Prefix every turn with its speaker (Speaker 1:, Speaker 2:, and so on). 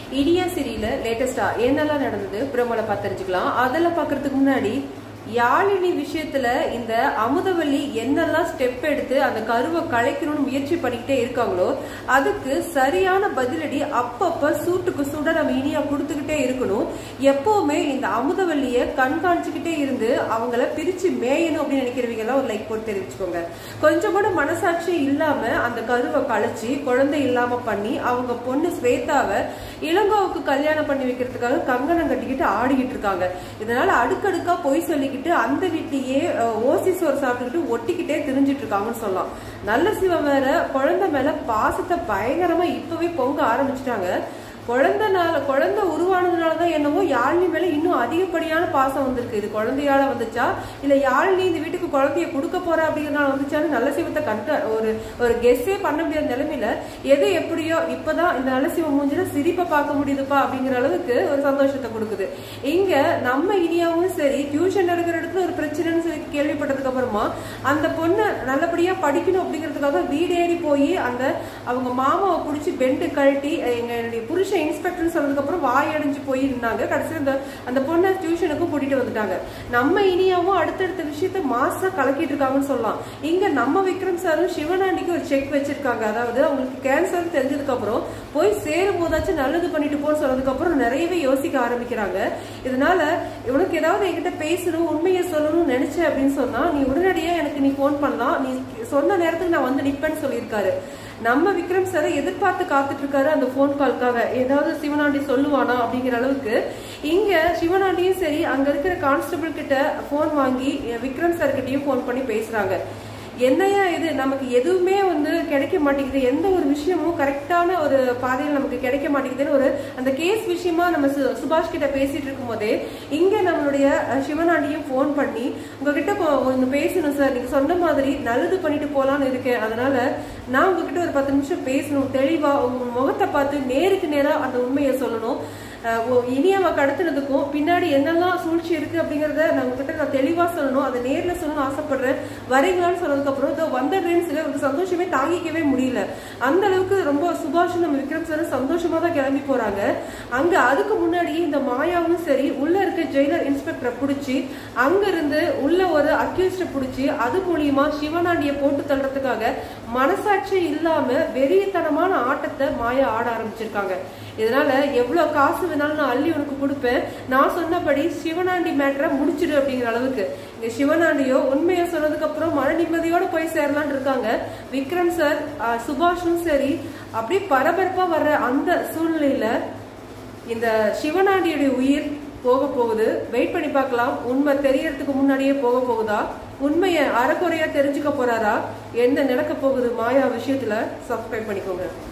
Speaker 1: இனியா சீரியல லேட்டஸ்டா என்னெல்லாம் நடந்தது பிரமோல பார்த்து தெரிஞ்சுக்கலாம் அதெல்லாம் பாக்குறதுக்கு முன்னாடி யாழினி விஷயத்துல இந்த அமுதவல்லி என்னெல்லாம் ஸ்டெப் எடுத்து அந்த கருவை கலைக்கணும்னு முயற்சி பண்ணிக்கிட்டே இருக்காங்களோ அதுக்கு சரியான பதிலடி அப்பப்ப சூட்டுக்கு சூட நம்ம இனியா கொடுத்துக்கிட்டே இருக்கணும் எப்பவுமே இந்த அமுதவல்லிய கண்காணிச்சுக்கிட்டே இருந்து அவங்கள பிரிச்சு மேயணும் அப்படின்னு நினைக்கிறவங்க எல்லாம் ஒரு லைக் போட்டு தெரிவிச்சுக்கோங்க கொஞ்சம் கூட மனசாட்சி இல்லாம அந்த கருவை கலைச்சு குழந்தை இல்லாம பண்ணி அவங்க பொண்ணு ஸ்வேதாவை இளங்கோவுக்கு கல்யாணம் பண்ணி வைக்கிறதுக்காக கங்கணம் கட்டிக்கிட்டு ஆடிக்கிட்டு இருக்காங்க இதனால அடுக்கடுக்கா பொய் சொல்லிக்கிட்டு அந்த வீட்லயே அஹ், ஓசி சோறு சாப்பிட்டுக்கிட்டு ஒட்டிக்கிட்டே திரிஞ்சிட்டு இருக்காங்கன்னு சொல்லலாம் நல்ல சிவம் வேற குழந்தை மேல பாசத்தை பயங்கரமா இப்பவே பொங்க ஆரம்பிச்சிட்டாங்க குழந்தைனால குழந்தை உருவானதுனால தான் என்னவோ யாழினி மேல இன்னும் அதிகப்படியான பாசம் வந்திருக்கு இது குழந்தையால வந்துச்சா இல்ல யாழினி இந்த வீட்டுக்கு குழந்தைய கொடுக்க போறா அப்படிங்கறதுனால வந்துச்சான்னு நல்ல சிவத்தை கண்ட ஒரு ஒரு கெஸ்ஸே பண்ண முடியாத நிலைமையில எது எப்படியோ இப்பதான் இந்த நல்ல சிவம் மூஞ்சில சிரிப்பை பார்க்க முடியுதுப்பா அப்படிங்கிற அளவுக்கு ஒரு சந்தோஷத்தை கொடுக்குது இங்க நம்ம இனியாவும் சரி டியூஷன் எடுக்கிற இடத்துல ஒரு பிரச்சனைன்னு சொல்லி கேள்விப்பட்டதுக்கு அப்புறமா அந்த பொண்ணு நல்லபடியா படிக்கணும் அப்படிங்கிறதுக்காக வீடேறி போய் அந்த அவங்க மாமாவை பிடிச்சி பெண்டு கழட்டி எங்க என்னுடைய புருஷன் இன்ஸ்பெக்டர் சொன்னதுக்கு அப்புறம் வாய் அடைஞ்சு போய் இருந்தாங்க கடைசியில் அந்த அந்த பொண்ணை டியூஷனுக்கும் கூட்டிட்டு வந்துட்டாங்க நம்ம இனியாவும் அடுத்தடுத்த விஷயத்த மாசா கலக்கிட்டு இருக்காங்கன்னு சொல்லலாம் இங்க நம்ம விக்ரம் சாரும் சிவனாண்டிக்கு ஒரு செக் வச்சிருக்காங்க அதாவது அவங்களுக்கு கேன்சர் தெரிஞ்சதுக்கு அப்புறம் போய் சேரும் போதாச்சும் நல்லது பண்ணிட்டு போன்னு சொன்னதுக்கு அப்புறம் நிறையவே யோசிக்க ஆரம்பிக்கிறாங்க இதனால உனக்கு ஏதாவது என்கிட்ட பேசணும் உண்மையை சொல்லணும்னு நினைச்சேன் அப்படின்னு சொன்னா நீ உடனடியா எனக்கு நீ ஃபோன் பண்ணலாம் நீ சொன்ன நேரத்துக்கு நான் வந்து நிப்பேன்னு சொல்லியிருக்காரு நம்ம விக்ரம் சாரை எதிர்பார்த்து காத்துட்டு இருக்காரு அந்த போன் கால்க்காக ஏதாவது சிவனாண்டி சொல்லுவானா அப்படிங்கிற அளவுக்கு இங்க சிவனாண்டியும் சரி அங்க இருக்கிற கான்ஸ்டபிள் கிட்ட போன் வாங்கி விக்ரம் சார் கிட்டயும் போன் பண்ணி பேசுறாங்க என்னையா இது நமக்கு எதுவுமே வந்து கிடைக்க மாட்டேங்குது எந்த ஒரு விஷயமும் கரெக்டான ஒரு பாதையில் நமக்கு கிடைக்க மாட்டேங்குதுன்னு ஒரு அந்த கேஸ் விஷயமா நம்ம சு- சுபாஷ் கிட்ட பேசிட்டு இருக்கும் போதே இங்க நம்மளுடைய அஹ், சிவனாண்டியும் ஃபோன் பண்ணி உங்ககிட்ட கொ- ஒண்ணு பேசணும் சார் நீங்க சொன்ன மாதிரி நல்லது பண்ணிட்டு போலான்னு இருக்கேன் அதனால நான் உங்ககிட்ட ஒரு பத்து நிமிஷம் பேசணும் தெளிவா உங்க முகத்தை பார்த்து நேருக்கு நேரா அந்த உண்மையை சொல்லணும் அஹ் ஓ- இனியாவை கடத்தினதுக்கும் பின்னாடி என்னெல்லாம் சூழ்ச்சி இருக்கு அப்படிங்கறத நான் உங்ககிட்ட நான் தெளிவா சொல்லணும் அதை நேர்ல சொல்லணும்னு ஆசைப்படுறேன் வரீங்களான்னு சொன்னதுக்கு அப்புறம் இதோ வந்துடுறேன்னு சொல்லி அவருக்கு சந்தோஷமே தாங்கிக்கவே முடியல அந்த அளவுக்கு ரொம்ப சுபாஷ் நம்ம விக்ரம் சார் சந்தோஷமா தான் கிளம்பி போறாங்க அங்க அதுக்கு முன்னாடியே இந்த மாயாவும் சரி உள்ள இருக்க ஜெயிலர் இன்ஸ்பெக்டரை பிடிச்சி அங்க இருந்து உள்ள ஒரு அக்யூஸ்ட பிடிச்சி அது மூலியமா சிவனாண்டிய போட்டு தள்ளுறதுக்காக மனசாட்சி இல்லாம வெறியத்தனமான ஆட்டத்தை மாயா ஆட ஆரம்பிச்சிருக்காங்க இதனால எவ்வளவு காசு வேணாலும் நான் அள்ளி உனக்கு கொடுப்பேன் நான் சொன்னபடி சிவனாண்டி மேட்டரை முடிச்சிடு அப்படிங்கிற அளவுக்கு இங்க சிவனாண்டியோ உண்மையை சொன்னதுக்கு அப்புறம் மன நிம்மதியோட போய் சேரலாம்னு இருக்காங்க விக்ரம் சார் ஆஹ், சுபாஷும் சரி அப்படியே பரபரப்பா வர்ற அந்த சூழ்நிலையில இந்த சிவனாண்டியுடைய உயிர் போக போகுது வெயிட் பண்ணி பார்க்கலாம் உண்மை தெரியறதுக்கு முன்னாடியே போக போகுதா உண்மையை அறக்குறையா தெரிஞ்சுக்க போறாரா என்ன நடக்க போகுது மாயா விஷயத்துல சப்ஸ்கிரைப் பண்ணிக்கோங்க